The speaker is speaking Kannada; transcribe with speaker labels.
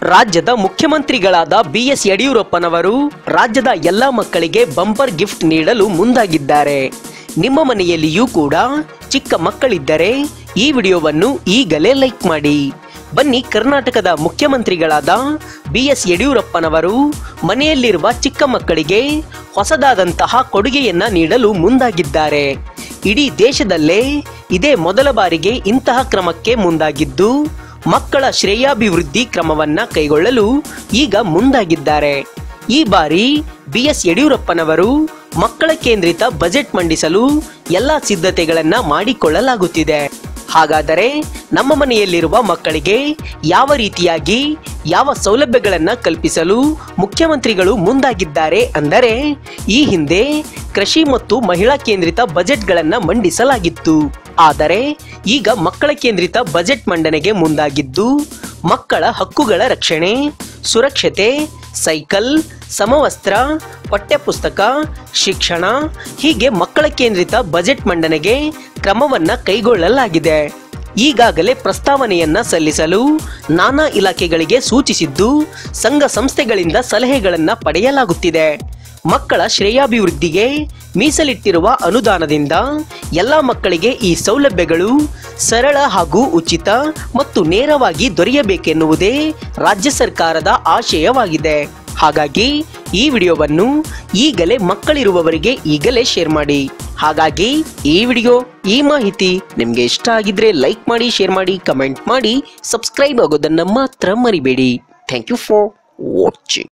Speaker 1: ರಾಜ್ಯದ ಮುಖ್ಯಮಂತ್ರಿಗಳಾದ ಬಿ ಎಸ್ ಯಡಿಯೂರಪ್ಪನವರು ರಾಜ್ಯದ ಎಲ್ಲ ಮಕ್ಕಳಿಗೆ ಬಂಪರ್ ಗಿಫ್ಟ್ ನೀಡಲು ಮುಂದಾಗಿದ್ದಾರೆ ನಿಮ್ಮ ಮನೆಯಲ್ಲಿಯೂ ಕೂಡ ಚಿಕ್ಕ ಮಕ್ಕಳಿದ್ದರೆ ಈ ವಿಡಿಯೋವನ್ನು ಈಗಲೇ ಲೈಕ್ ಮಾಡಿ ಬನ್ನಿ ಕರ್ನಾಟಕದ ಮುಖ್ಯಮಂತ್ರಿಗಳಾದ ಬಿ ಎಸ್ ಯಡಿಯೂರಪ್ಪನವರು ಮನೆಯಲ್ಲಿರುವ ಚಿಕ್ಕ ಮಕ್ಕಳಿಗೆ ಹೊಸದಾದಂತಹ ಕೊಡುಗೆಯನ್ನ ನೀಡಲು ಮುಂದಾಗಿದ್ದಾರೆ ಇಡೀ ದೇಶದಲ್ಲೇ ಇದೇ ಮೊದಲ ಬಾರಿಗೆ ಇಂತಹ ಕ್ರಮಕ್ಕೆ ಮುಂದಾಗಿದ್ದು ಮಕ್ಕಳ ಶ್ರೇಯಾಭಿವೃದ್ಧಿ ಕ್ರಮವನ್ನ ಕೈಗೊಳ್ಳಲು ಈಗ ಮುಂದಾಗಿದ್ದಾರೆ ಈ ಬಾರಿ ಬಿ ಎಸ್ ಯಡಿಯೂರಪ್ಪನವರು ಮಕ್ಕಳ ಕೇಂದ್ರಿತ ಬಜೆಟ್ ಮಂಡಿಸಲು ಎಲ್ಲ ಸಿದ್ಧತೆಗಳನ್ನ ಮಾಡಿಕೊಳ್ಳಲಾಗುತ್ತಿದೆ ಹಾಗಾದರೆ ನಮ್ಮ ಮನೆಯಲ್ಲಿರುವ ಮಕ್ಕಳಿಗೆ ಯಾವ ರೀತಿಯಾಗಿ ಯಾವ ಸೌಲಭ್ಯಗಳನ್ನ ಕಲ್ಪಿಸಲು ಮುಖ್ಯಮಂತ್ರಿಗಳು ಮುಂದಾಗಿದ್ದಾರೆ ಅಂದರೆ ಈ ಹಿಂದೆ ಕೃಷಿ ಮತ್ತು ಮಹಿಳಾ ಕೇಂದ್ರಿತ ಬಜೆಟ್ಗಳನ್ನ ಮಂಡಿಸಲಾಗಿತ್ತು ಆದರೆ ಈಗ ಮಕ್ಕಳ ಕೇಂದ್ರಿತ ಬಜೆಟ್ ಮಂಡನೆಗೆ ಮುಂದಾಗಿದ್ದು ಮಕ್ಕಳ ಹಕ್ಕುಗಳ ರಕ್ಷಣೆ ಸುರಕ್ಷತೆ ಸೈಕಲ್ ಸಮವಸ್ತ್ರ ಪಠ್ಯಪುಸ್ತಕ ಶಿಕ್ಷಣ ಹೀಗೆ ಮಕ್ಕಳ ಕೇಂದ್ರಿತ ಬಜೆಟ್ ಮಂಡನೆಗೆ ಕ್ರಮವನ್ನ ಕೈಗೊಳ್ಳಲಾಗಿದೆ ಈಗಾಗಲೇ ಪ್ರಸ್ತಾವನೆಯನ್ನ ಸಲ್ಲಿಸಲು ನಾನಾ ಇಲಾಖೆಗಳಿಗೆ ಸೂಚಿಸಿದ್ದು ಸಂಘ ಸಂಸ್ಥೆಗಳಿಂದ ಸಲಹೆಗಳನ್ನ ಪಡೆಯಲಾಗುತ್ತಿದೆ ಮಕ್ಕಳ ಶ್ರೇಯಾಭಿವೃದ್ಧಿಗೆ ಮೀಸಲಿಟ್ಟಿರುವ ಅನುದಾನದಿಂದ ಎಲ್ಲ ಮಕ್ಕಳಿಗೆ ಈ ಸೌಲಭ್ಯಗಳು ಸರಳ ಹಾಗೂ ಉಚಿತ ಮತ್ತು ನೇರವಾಗಿ ದೊರೆಯಬೇಕೆನ್ನುವುದೇ ರಾಜ್ಯ ಸರ್ಕಾರದ ಆಶಯವಾಗಿದೆ ಹಾಗಾಗಿ ಈ ವಿಡಿಯೋವನ್ನು ಈಗಲೇ ಮಕ್ಕಳಿರುವವರಿಗೆ ಈಗಲೇ ಶೇರ್ ಮಾಡಿ ಹಾಗಾಗಿ ಈ ವಿಡಿಯೋ ಈ ಮಾಹಿತಿ ನಿಮ್ಗೆ ಇಷ್ಟ ಆಗಿದ್ರೆ ಲೈಕ್ ಮಾಡಿ ಶೇರ್ ಮಾಡಿ ಕಮೆಂಟ್ ಮಾಡಿ ಸಬ್ಸ್ಕ್ರೈಬ್ ಆಗೋದನ್ನ ಮಾತ್ರ ಮರಿಬೇಡಿ ಥ್ಯಾಂಕ್ ಯು ಫಾರ್ ವಾಚಿಂಗ್